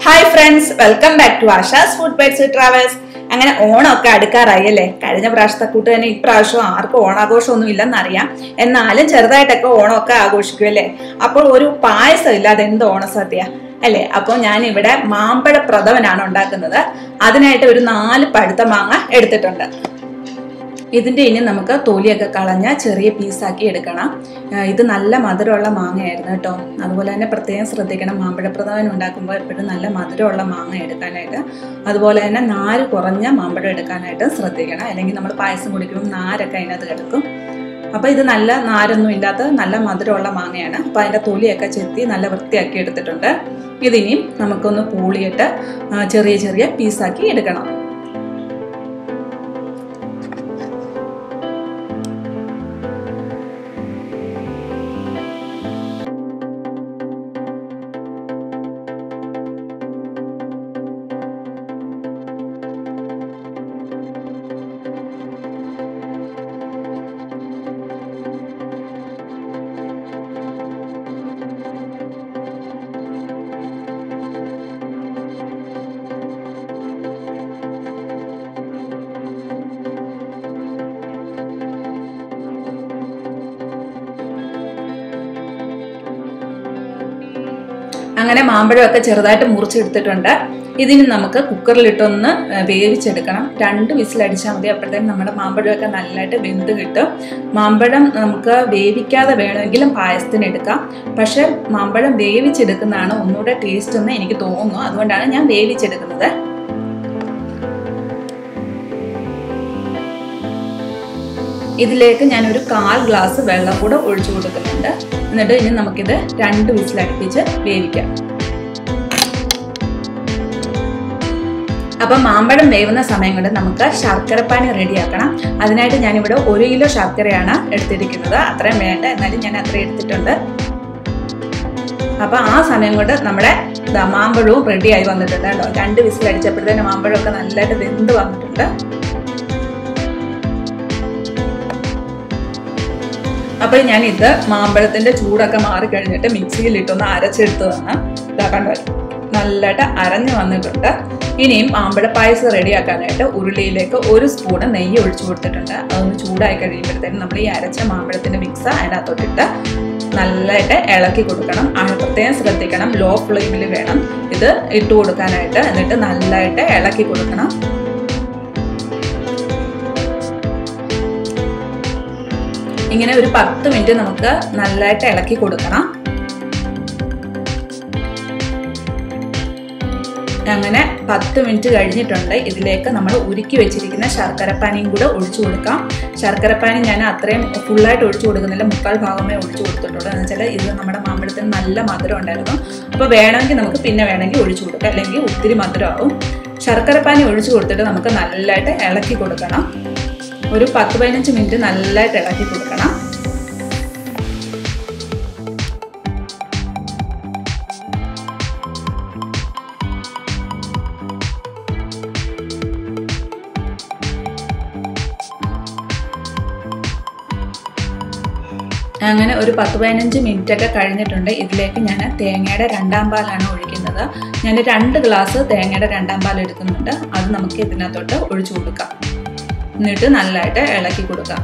hi friends welcome back to Asha's food bites travels അങ്ങനെ ഓണമൊക്കെ അടുക്കാറായി അല്ലേ കഴിഞ്ഞ പ്രാവശ്യത്തെ കൂട്ട് തന്നെ ഇപ്രാവശ്യം ആർക്കും ഓണാഘോഷമൊന്നും ഇല്ലെന്നറിയാം എന്നാലും ചെറുതായിട്ടൊക്കെ ഓണമൊക്കെ ആഘോഷിക്കും അല്ലേ അപ്പോൾ ഒരു പായസം ഇല്ലാതെ എന്ത് ഓണസദ്യ അല്ലേ അപ്പോൾ ഞാൻ ഇവിടെ മാമ്പഴ പ്രഥമനാണ് ഉണ്ടാക്കുന്നത് അതിനായിട്ട് ഒരു നാല് പഴുത്ത മാങ്ങ എടുത്തിട്ടുണ്ട് ഇതിന്റെ ഇനി നമുക്ക് തൊലിയൊക്കെ കളഞ്ഞ് ചെറിയ പീസാക്കി എടുക്കണം ആ, ഇത് നല്ല മധുരമുള്ള മാങ്ങയായിരുന്നു കേട്ടോ അതുപോലെ തന്നെ പ്രത്യേകം ശ്രദ്ധിക്കണം മാമ്പഴപ്രധാനം ഉണ്ടാക്കുമ്പോൾ എപ്പോഴും നല്ല മധുരമുള്ള മാങ്ങ എടുക്കാനായിട്ട് അതുപോലെ തന്നെ നാര് കുറഞ്ഞ മാമ്പഴം എടുക്കാനായിട്ട് ശ്രദ്ധിക്കണം അല്ലെങ്കിൽ നമ്മൾ പായസം കുടിക്കുമ്പോൾ നാരൊക്കെ അതിനകത്ത് കിടക്കും അപ്പോൾ ഇത് നല്ല നാരൊന്നും ഇല്ലാത്ത നല്ല മധുരമുള്ള മാങ്ങയാണ് അപ്പോൾ അതിൻ്റെ തൊലിയൊക്കെ ചെത്തി നല്ല വൃത്തിയാക്കി എടുത്തിട്ടുണ്ട് ഇതിനിയും നമുക്കൊന്ന് പൂളിയിട്ട് ആ, ചെറിയ ചെറിയ പീസാക്കി എടുക്കണം അങ്ങനെ മാമ്പഴമൊക്കെ ചെറുതായിട്ട് മുറിച്ചെടുത്തിട്ടുണ്ട് ഇതിന് നമുക്ക് കുക്കറിലിട്ടൊന്ന് വേവിച്ചെടുക്കണം രണ്ട് വിസിലടിച്ചാൽ മതി അപ്പോഴത്തേക്കും നമ്മുടെ മാമ്പഴമൊക്കെ നല്ലതായിട്ട് വെന്ത് കിട്ടും മാമ്പഴം നമുക്ക് വേവിക്കാതെ വേണമെങ്കിലും പായസത്തിന് എടുക്കാം പക്ഷെ മാമ്പഴം വേവിച്ചെടുക്കുന്നതാണ് ഒന്നുകൂടെ ടേസ്റ്റ് എന്ന് എനിക്ക് തോന്നുന്നു അതുകൊണ്ടാണ് ഞാൻ വേവിച്ചെടുക്കുന്നത് ഇതിലേക്ക് ഞാനൊരു കാൽ ഗ്ലാസ് വെള്ളം കൂടെ ഒഴിച്ചു കൊടുക്കുന്നുണ്ട് എന്നിട്ട് ഇനി നമുക്കിത് രണ്ട് വിസിലടുപ്പിച്ച് വേവിക്കാം അപ്പം മാമ്പഴം വേവുന്ന സമയം കൊണ്ട് നമുക്ക് ശർക്കരപ്പാനി റെഡിയാക്കണം അതിനായിട്ട് ഞാനിവിടെ ഒരു കിലോ ശർക്കരയാണ് എടുത്തിരിക്കുന്നത് അത്രയും വേണ്ട എന്നാലും ഞാൻ അത്രയും എടുത്തിട്ടുണ്ട് അപ്പൊ ആ സമയം കൊണ്ട് നമ്മുടെ ദാ മാമ്പഴവും റെഡിയായി വന്നിട്ടുണ്ട് കേട്ടോ രണ്ട് വിസിൽ അടിച്ചപ്പോഴത്തേന് മാമ്പഴമൊക്കെ നല്ലതായിട്ട് വെന്ത് വന്നിട്ടുണ്ട് അപ്പൊ ഞാൻ ഇത് മാമ്പഴത്തിന്റെ ചൂടൊക്കെ മാറി കഴിഞ്ഞിട്ട് മിക്സിയിൽ ഇട്ടൊന്ന് അരച്ചെടുത്തതാണ് ഇതാ കണ്ടോ നല്ലതായിട്ട് അരഞ്ഞു വന്നിട്ടുണ്ട് ഇനിയും മാമ്പഴ പായസം റെഡിയാക്കാനായിട്ട് ഉരുളിയിലേക്ക് ഒരു സ്പൂണ് നെയ്യ് ഒഴിച്ചു കൊടുത്തിട്ടുണ്ട് അതൊന്ന് ചൂടായി കഴിയുമ്പോഴത്തേനും നമ്മൾ ഈ അരച്ച മാമ്പഴത്തിന്റെ മിക്സ് അതിനകത്തോട്ടിട്ട് നല്ലതായിട്ട് ഇളക്കി കൊടുക്കണം ആ പ്രത്യേകം ശ്രദ്ധിക്കണം ലോ ഫ്ലെയിമിൽ വേണം ഇത് ഇട്ട് കൊടുക്കാനായിട്ട് എന്നിട്ട് നല്ലതായിട്ട് ഇളക്കി കൊടുക്കണം ഇങ്ങനെ ഒരു പത്ത് മിനിറ്റ് നമുക്ക് നല്ലതായിട്ട് ഇളക്കി കൊടുക്കണം അങ്ങനെ പത്ത് മിനിറ്റ് കഴിഞ്ഞിട്ടുണ്ട് ഇതിലേക്ക് നമ്മൾ ഉരുക്കി വെച്ചിരിക്കുന്ന ശർക്കരപ്പാനിയും കൂടെ ഒഴിച്ചു കൊടുക്കാം ശർക്കരപ്പാനി ഞാൻ അത്രയും ഫുള്ളായിട്ട് ഒഴിച്ചു കൊടുക്കുന്നില്ല മുക്കാൽ ഭാഗമേ ഒഴിച്ചു കൊടുത്തിട്ടുള്ളൂ എന്ന് വെച്ചാൽ ഇത് നമ്മുടെ മാമ്പഴത്തിന് നല്ല മധുരം ഉണ്ടായിരുന്നു അപ്പോൾ വേണമെങ്കിൽ നമുക്ക് പിന്നെ വേണമെങ്കിൽ ഒഴിച്ചു കൊടുക്കാം അല്ലെങ്കിൽ ഒത്തിരി മധുരമാവും ശർക്കരപ്പാനി ഒഴിച്ചു കൊടുത്തിട്ട് നമുക്ക് നല്ലതായിട്ട് ഇളക്കി കൊടുക്കണം ഒരു പത്ത് പതിനഞ്ച് മിനിറ്റ് നല്ലതായിട്ട് ഇളക്കി കൊടുക്കണം അങ്ങനെ ഒരു പത്ത് പതിനഞ്ച് മിനിറ്റ് ഒക്കെ കഴിഞ്ഞിട്ടുണ്ട് ഇതിലേക്ക് ഞാൻ തേങ്ങയുടെ രണ്ടാം പാലാണ് ഒഴിക്കുന്നത് ഞാൻ രണ്ട് ഗ്ലാസ് തേങ്ങയുടെ രണ്ടാം പാൽ എടുക്കുന്നുണ്ട് അത് നമുക്ക് ഇതിനകത്തോട്ട് ഒഴിച്ചു കൊടുക്കാം എന്നിട്ട് നല്ലതായിട്ട് ഇളക്കി കൊടുക്കാം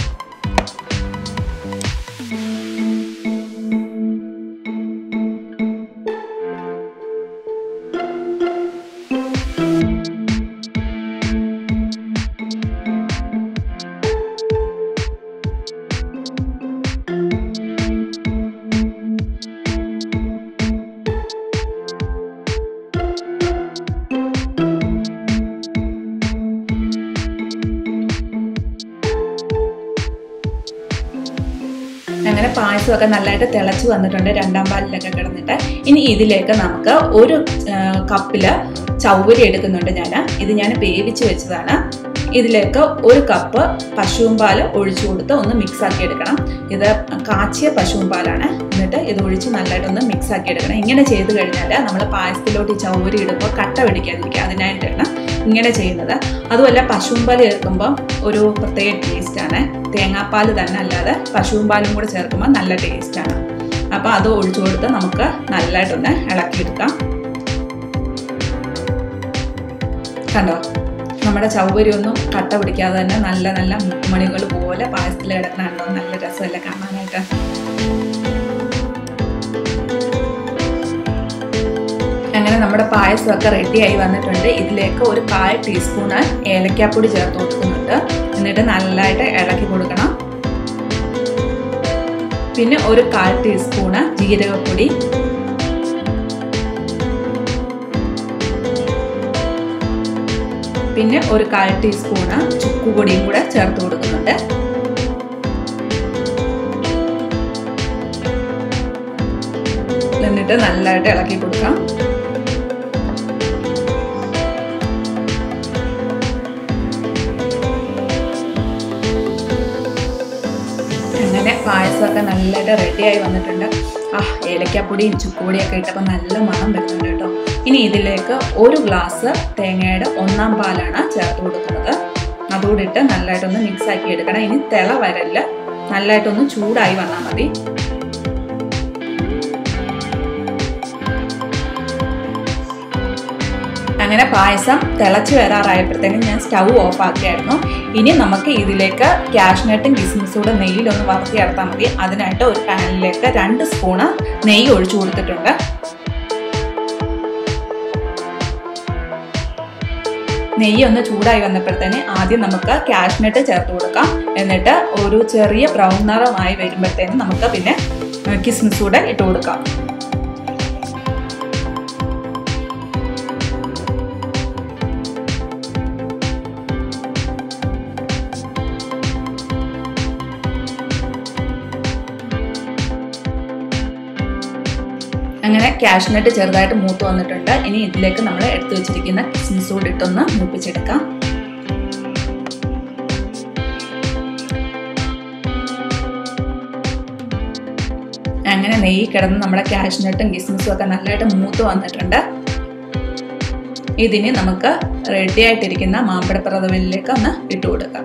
അങ്ങനെ പായസമൊക്കെ നല്ലതായിട്ട് തിളച്ച് വന്നിട്ടുണ്ട് രണ്ടാം പാലിലൊക്കെ കിടന്നിട്ട് ഇനി ഇതിലേക്ക് നമുക്ക് ഒരു കപ്പില് ചൗവരി എടുക്കുന്നുണ്ട് ഞാൻ ഇത് ഞാൻ വേവിച്ച് വെച്ചതാണ് ഇതിലേക്ക് ഒരു കപ്പ് പശുവും പാല് ഒഴിച്ചു കൊടുത്ത് ഒന്ന് മിക്സ് ആക്കി എടുക്കണം ഇത് കാച്ചിയ പശുവും പാലാണ് എന്നിട്ട് ഇത് ഒഴിച്ച് നല്ലതായിട്ടൊന്ന് മിക്സ് ആക്കി എടുക്കണം ഇങ്ങനെ ചെയ്ത് കഴിഞ്ഞാൽ നമ്മൾ പായസത്തിലോട്ട് ഈ ചൗവരി ഇടുമ്പോൾ കട്ട പിടിക്കാതിരിക്കുക അതിനായിട്ടാണ് ഇങ്ങനെ ചെയ്യുന്നത് അതുമല്ല പശുവും പാൽ ചേർക്കുമ്പോൾ ഒരു പ്രത്യേക ടേസ്റ്റാണ് തേങ്ങാപ്പാൽ തന്നെ അല്ലാതെ പശുവും പാലും കൂടെ ചേർക്കുമ്പോൾ നല്ല ടേസ്റ്റാണ് അപ്പോൾ അത് ഒഴിച്ചു കൊടുത്ത് നമുക്ക് നല്ലതായിട്ടൊന്ന് ഇളക്കിയെടുക്കാം കണ്ടോ നമ്മുടെ ചൗവരിയൊന്നും കട്ട പിടിക്കാതെ തന്നെ നല്ല നല്ല മുക്കുമണികൾ പോലെ പായസത്തിൽ കിടക്കണുണ്ടോ നല്ല രസമല്ലേ കാണാനായിട്ട് അങ്ങനെ നമ്മുടെ പായസമൊക്കെ റെഡിയായി വന്നിട്ടുണ്ട് ഇതിലേക്ക് ഒരു കാൽ ടീസ്പൂണ് ഏലക്കാപ്പൊടി ചേർത്ത് കൊടുക്കുന്നുണ്ട് എന്നിട്ട് നല്ലതായിട്ട് ഇളക്കി കൊടുക്കണം പിന്നെ ഒരു കാൽ ടീസ്പൂണ് ജീരകപ്പൊടി പിന്നെ ഒരു കാൽ ടീസ്പൂണ് ചുക്കുപൊടിയും കൂടെ ചേർത്ത് കൊടുക്കുന്നുണ്ട് എന്നിട്ട് നല്ലതായിട്ട് ഇളക്കി കൊടുക്കാം അങ്ങനെ പായസമൊക്കെ നല്ലതായിട്ട് റെഡിയായി വന്നിട്ടുണ്ട് ആ ഏലക്കാപ്പൊടിയും ചുക്കുപൊടിയൊക്കെ ഇട്ടപ്പോൾ നല്ല മണം വരുന്നുണ്ട് കേട്ടോ ഇനി ഇതിലേക്ക് ഒരു ഗ്ലാസ് തേങ്ങയുടെ ഒന്നാം പാലാണ് ചേർത്ത് കൊടുക്കുന്നത് അതുകൂടി ഇട്ട് നല്ലതായിട്ടൊന്ന് മിക്സ് ആക്കി എടുക്കണം ഇനി തിള വരല്ല നല്ലതായിട്ടൊന്ന് ചൂടായി വന്നാൽ മതി അങ്ങനെ പായസം തിളച്ച് വരാറായപ്പോഴത്തേനും ഞാൻ സ്റ്റൗ ഓഫ് ആക്കിയായിരുന്നു ഇനി നമുക്ക് ഇതിലേക്ക് ക്യാഷ്നട്ടും കിസ്മിസൂടെ നെയ്യിലൊന്ന് വറുത്തി എടുത്താൽ മതി അതിനായിട്ട് ഒരു പാനിലേക്ക് രണ്ട് സ്പൂണ് നെയ്യ് ഒഴിച്ചു കൊടുത്തിട്ടുണ്ട് നെയ്യ് ഒന്ന് ചൂടായി വന്നപ്പോഴത്തേന് ആദ്യം നമുക്ക് കാഷ്നട്ട് ചേർത്ത് കൊടുക്കാം എന്നിട്ട് ഒരു ചെറിയ ബ്രൗൺ നിറമായി വരുമ്പോഴത്തേനും നമുക്ക് പിന്നെ കിസ്മിസ് കൂടെ ഇട്ട് കൊടുക്കാം അങ്ങനെ കാഷ്നട്ട് ചെറുതായിട്ട് മൂത്ത് വന്നിട്ടുണ്ട് ഇനി ഇതിലേക്ക് നമ്മൾ എടുത്തു വെച്ചിരിക്കുന്ന കിസ്മിസ് കൂടി ഇട്ടൊന്ന് മൂപ്പിച്ചെടുക്കാം അങ്ങനെ നെയ്യ് കിടന്ന് നമ്മുടെ കാഷ്നട്ടും കിസ്മിസും ഒക്കെ നല്ലതായിട്ട് മൂത്ത് വന്നിട്ടുണ്ട് ഇതിന് നമുക്ക് റെഡി ആയിട്ടിരിക്കുന്ന മാമ്പഴ പ്രഥമനിലേക്ക് ഒന്ന് ഇട്ട് കൊടുക്കാം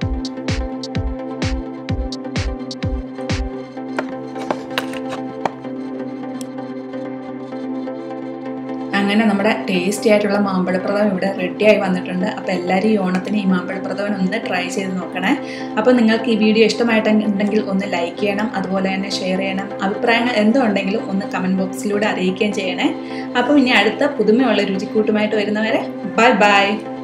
അങ്ങനെ നമ്മുടെ ടേസ്റ്റി ആയിട്ടുള്ള മാമ്പഴപ്രദം ഇവിടെ റെഡിയായി വന്നിട്ടുണ്ട് അപ്പോൾ എല്ലാവരും ഈ ഓണത്തിന് ഈ മാമ്പഴപ്രദവൻ ഒന്ന് ട്രൈ ചെയ്ത് നോക്കണേ അപ്പോൾ നിങ്ങൾക്ക് ഈ വീഡിയോ ഇഷ്ടമായിട്ടുണ്ടെങ്കിൽ ഒന്ന് ലൈക്ക് ചെയ്യണം അതുപോലെ തന്നെ ഷെയർ ചെയ്യണം അഭിപ്രായങ്ങൾ എന്തുണ്ടെങ്കിലും ഒന്ന് കമൻറ്റ് ബോക്സിലൂടെ അറിയിക്കുകയും ചെയ്യണേ അപ്പോൾ ഇനി അടുത്ത പുതുമയുള്ള രുചിക്കൂട്ടുമായിട്ട് വരുന്നവരെ ബൈ ബൈ